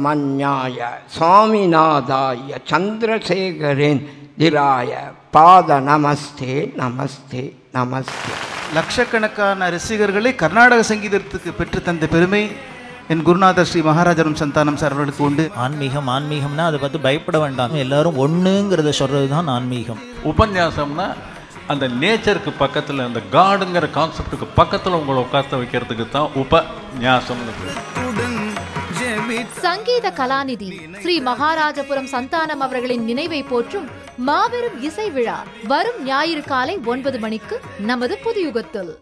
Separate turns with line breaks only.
சுப்பிரமணியாய சுவாமிநாதாய சந்திரசேகரேன் திராய பாத நமஸ்தே நமஸ்தே நமஸ்தே
லட்சக்கணக்கான ரசிகர்களை கர்நாடக சங்கீதத்துக்கு பெற்று தந்த பெருமை என் குருநாதர் ஸ்ரீ மகாராஜரும் சந்தானம் சார் அவர்களுக்கு உண்டு
ஆன்மீகம் ஆன்மீகம்னா அதை பார்த்து பயப்பட வேண்டாம் எல்லாரும் ஒண்ணுங்கிறத சொல்றது தான் ஆன்மீகம்
உபன்யாசம்னா அந்த நேச்சருக்கு பக்கத்தில் அந்த காடுங்கிற கான்செப்டுக்கு பக்கத்தில் உங்களை உட்கார்த்த வைக்கிறதுக்கு தான் உபன்யாசம்னு பேர்
சங்கீத கலாநிதி ஸ்ரீ மகாராஜபுரம் சந்தானம் அவர்களின் நினைவை போற்றும் மாபெரும் இசை விழா வரும் ஞாயிறு காலை ஒன்பது மணிக்கு நமது புதியுகத்தில்